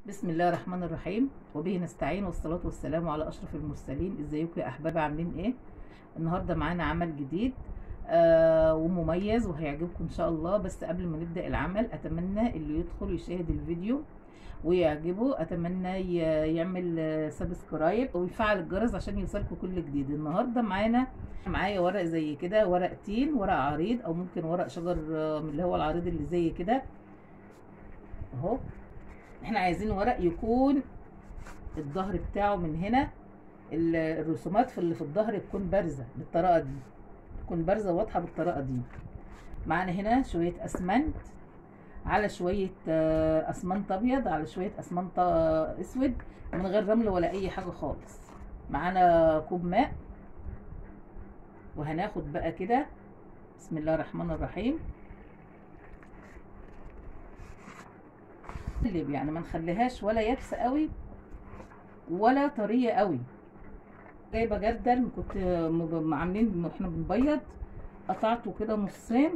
بسم الله الرحمن الرحيم وبه نستعين والصلاة والسلام على أشرف المرسلين ازيكم يا أحباب عاملين ايه النهاردة معانا عمل جديد آه ومميز وهيعجبكم إن شاء الله بس قبل ما نبدأ العمل أتمنى اللي يدخل يشاهد الفيديو ويعجبه أتمنى ي- يعمل آه، سبسكرايب ويفعل الجرس عشان يوصلكم كل جديد النهاردة معانا معايا ورق زي كده ورق تين ورق عريض أو ممكن ورق شجر آه، من اللي هو العريض اللي زي كده اهو احنا عايزين ورق يكون الظهر بتاعه من هنا ال- الرسومات في اللي في الظهر تكون بارزه بالطريقه دي تكون بارزه واضحه بالطريقه دي معانا هنا شويه اسمنت على شويه آه، اسمنت ابيض على شويه اسمنت آه، اسود من غير رمل ولا اي حاجه خالص معانا كوب ماء وهناخد بقى كده بسم الله الرحمن الرحيم نقلب يعني ما نخليهاش ولا يابسه قوي ولا طريه قوي جايبه جردل كنت م- عاملين واحنا بنبيض قطعته كده نصين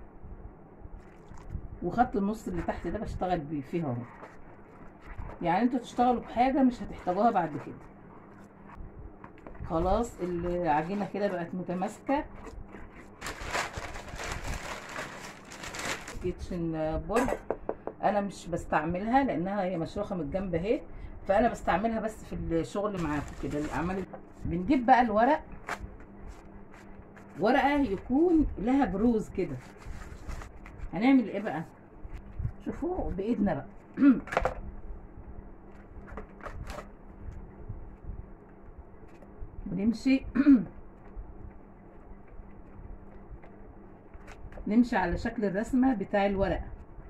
وخدت النص اللي تحت ده بشتغل بيه فيها اهو يعني انتوا تشتغلوا بحاجه مش هتحتاجوها بعد كده خلاص العجينه كده بقت متماسكه كيتشن بورد انا مش بستعملها لانها هي مشروخه من الجنب اهي فانا بستعملها بس في الشغل معاكم كده الاعمال بنجيب بقى الورق ورقه يكون لها بروز كده هنعمل ايه بقى شوفوا بايدنا بقى بنمشي نمشي على شكل الرسمه بتاع الورقه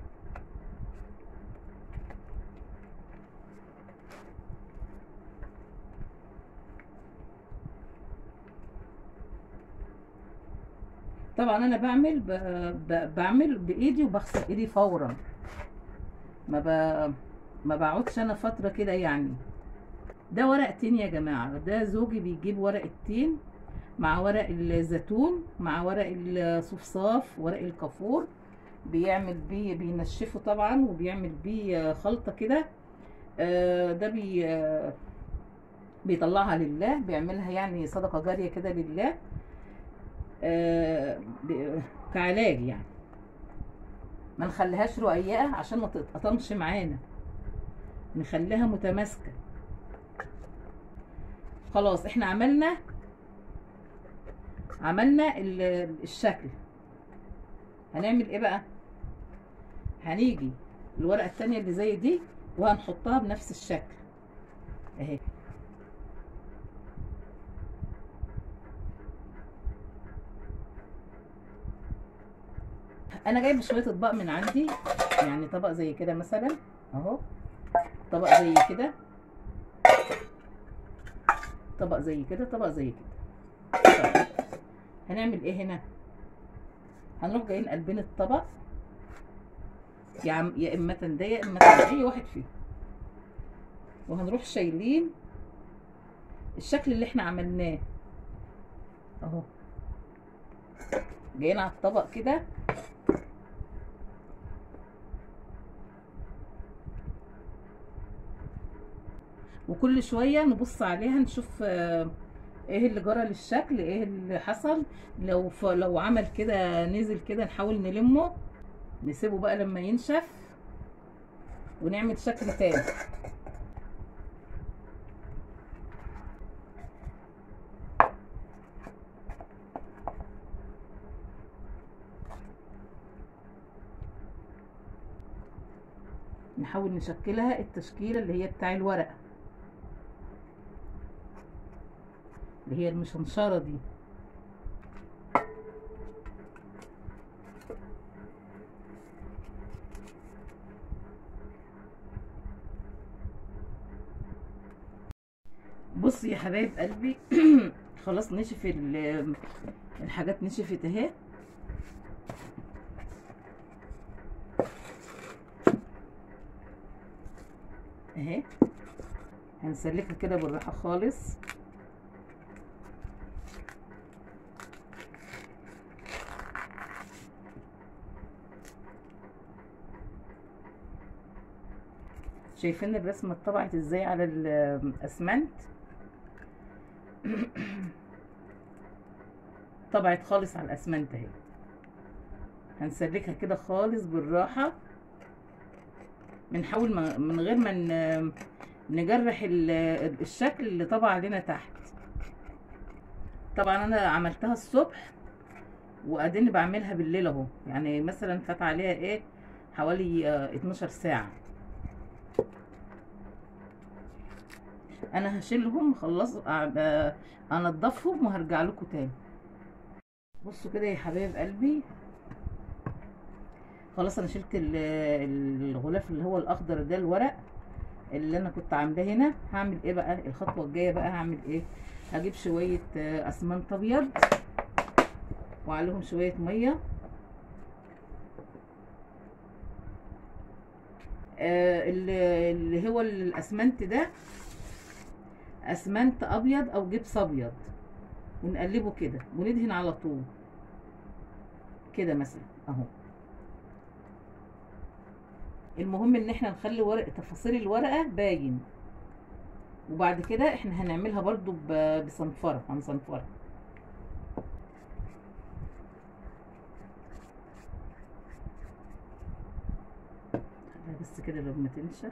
طبعا انا بعمل ب... ب... بعمل بايدي وبغسل ايدي فورا ما ب... ما بقعدش انا فتره كده يعني ده ورق تين يا جماعه ده زوجي بيجيب ورق التين مع ورق الزيتون مع ورق الصفصاف ورق الكافور بيعمل بيه بينشفه طبعا وبيعمل بيه خلطه كده آه، ده بي آه، بيطلعها لله بيعملها يعني صدقه جاريه كده لله آه، ب- كعلاج يعني ما نخليهاش رقيقه عشان ما تتقطمش معانا نخليها متماسكه خلاص احنا عملنا عملنا ال- الشكل هنعمل ايه بقى هنيجي الورقه التانية اللي زي دي وهنحطها بنفس الشكل اهي انا جايبه شويه اطباق من عندي يعني طبق زي كده مثلا اهو طبق زي كده طبق زي كده طبق زي كده طيب. هنعمل ايه هنا هنروح جايين قلبين الطبق يا عم يا اما ده يا اما ده اي واحد فيهم وهنروح شايلين الشكل اللي احنا عملناه اهو جايين على الطبق كده وكل شويه نبص عليها نشوف آه، ايه اللي جرى للشكل ايه اللي حصل لو ف... لو عمل كده نزل كده نحاول نلمه نسيبه بقى لما ينشف ونعمل شكل تاني نحاول نشكلها التشكيله اللي هي بتاع الورقه اللي هي المشنشره دي بصي يا حبايب قلبي خلاص نشف ال- الحاجات نشفت اهي اهي هنسلكها كده بالراحه خالص شايفين الرسمة اتطبعت ازاي على الاسمنت طبعت خالص على الاسمنت اهي هنسلكها كده خالص بالراحة بنحاول ما- من غير ما ن- نجرح ال- الشكل اللي طبع علينا تحت طبعا انا عملتها الصبح واديني بعملها بالليل اهو يعني مثلا فات عليها ايه حوالي آه، 12 ساعة انا هشيلهم خلص آه، انضفهم وهرجع لكم تاني بصوا كده يا حبايب قلبي خلاص انا شلت ال- الغلاف اللي هو الاخضر ده الورق اللي انا كنت عاملاه هنا هعمل ايه بقى الخطوه الجايه بقى هعمل ايه هجيب شويه آه، اسمنت ابيض وعليهم شويه ميه آه، اللي اللي هو الاسمنت ده اسمنت ابيض او جبس ابيض ونقلبه كده وندهن على طول كده مثلا اهو المهم ان احنا نخلي ورق تفاصيل الورقه باين وبعد كده احنا هنعملها برضو ب- بصنفره هنصنفرها خليها بس كده لما تنشف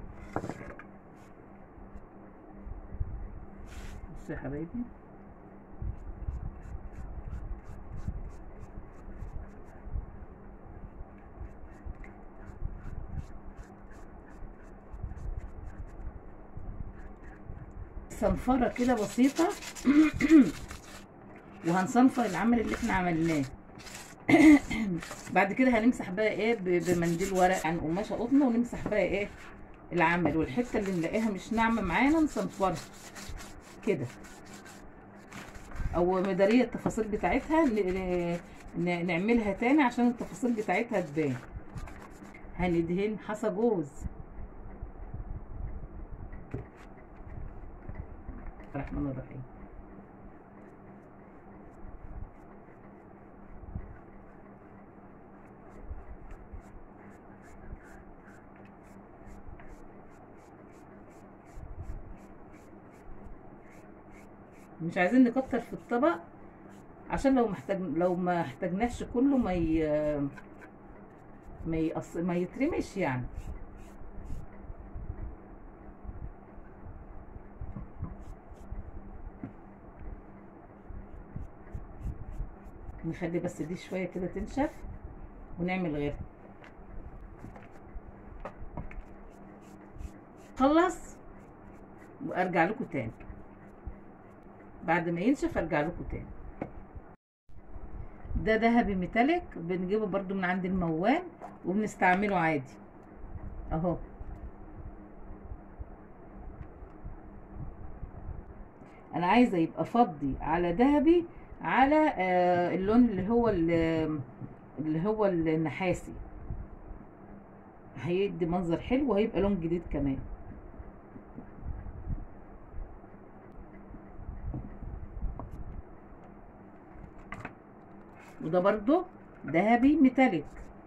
بصوا يا حبايبي صنفرة كده بسيطة وهنصنفر العمل اللي احنا عملناه بعد كده هنمسح بقى ايه ب- بمنديل ورق عن قماشة قطن ونمسح بقى ايه العمل والحتة اللي نلاقيها مش ناعمة معانا نصنفرها كده او مدارية التفاصيل بتاعتها ن- ن- نعملها تاني عشان التفاصيل بتاعتها تبان هندهن حصى جوز الرحمن الرحيم مش عايزين نكتر في الطبق عشان لو محتاج لو ما احتاجناش كله ما ي... ما يقص... ما يترمش يعني نخلي بس دي شوية كده تنشف ونعمل غيرها خلص وارجع لكم تاني بعد ما ينشف ارجع لكم تاني ده ذهبي ميتاليك بنجيبه برضو من عند الموال وبنستعمله عادي اهو انا عايزه يبقى فضي على ذهبي على آه اللون اللي هو ال- اللي هو النحاسي هيدي منظر حلو وهيبقى لون جديد كمان وده برضو ذهبي ميتاليك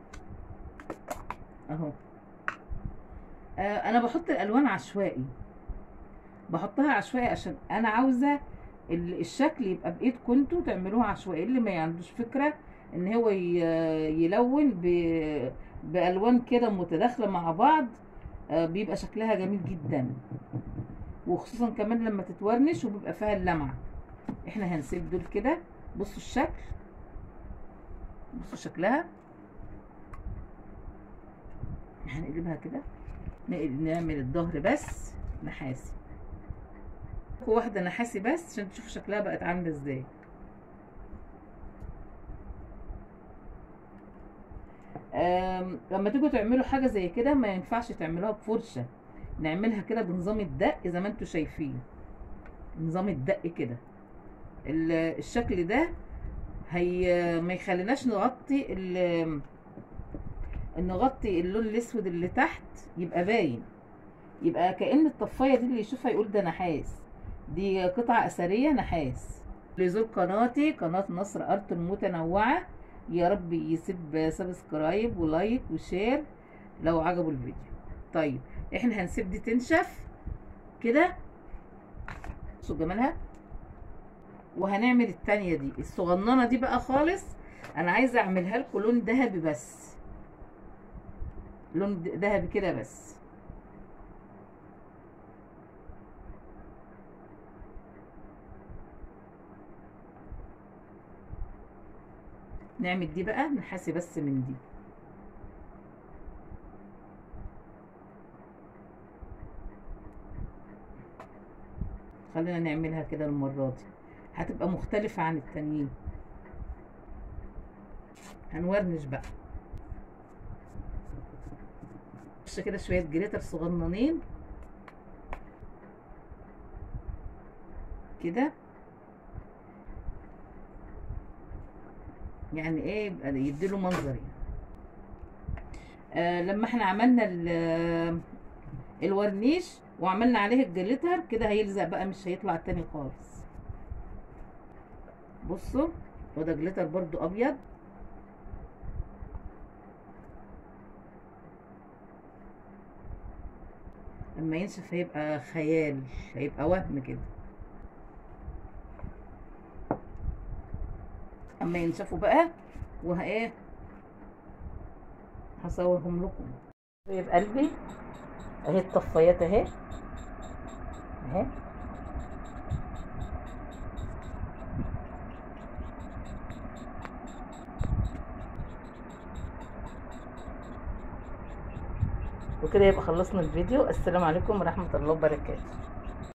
اهو آه انا بحط الالوان عشوائي بحطها عشوائي عشان انا عاوزه ال- الشكل يبقى بايدكم انتوا تعملوه عشوائي اللي ما عندوش فكره ان هو ي- يلون ب- بالوان كده متداخله مع بعض آه، بيبقى شكلها جميل جدا وخصوصا كمان لما تتورنش وبيبقى فيها اللمعه احنا هنسيب دول كده بصوا الشكل بصوا شكلها هنقلبها كده نقل- نعمل الظهر بس نحاسي واحدة نحاسي بس عشان تشوفوا شكلها بقت عاملة ازاي آم، لما تيجوا تعملوا حاجة زي كده ما ينفعش تعملوها بفرشة نعملها كده بنظام الدق زي ما انتوا شايفين نظام الدق كده ال- الشكل ده هي ما يخليناش نغطي ال نغطي اللون الاسود اللي تحت يبقى باين يبقى كأن الطفاية دي اللي يشوفها يقول ده نحاس دي قطعة أثرية نحاس لزور قناتي قناة نصر أرت المتنوعة يا رب يسيب سبسكرايب ولايك وشير لو عجبوا الفيديو طيب احنا هنسيب دي تنشف كده بصوا جمالها وهنعمل التانية دي الصغننة دي بقى خالص انا عايزة اعملها لكم لون ذهبي بس لون ذهبي كده بس نعمل دي بقى نحاسي بس من دي خلينا نعملها كده المرة دي هتبقى مختلفة عن التانيين هنورنش بقى بس كده شوية جليتر صغننين كده يعني ايه يبقى يديله منظر يعني آه لما احنا عملنا الورنيش وعملنا عليه الجليتر كده هيلزق بقى مش هيطلع تاني خالص بصوا وده جليتر برضو ابيض لما ينشف هيبقى خيال هيبقى وهم كده اما ينشفوا بقى وهايه هصورهم لكم طيب قلبي اهي الطفايات اهي اهي وكده يبقى خلصنا الفيديو السلام عليكم ورحمة الله وبركاته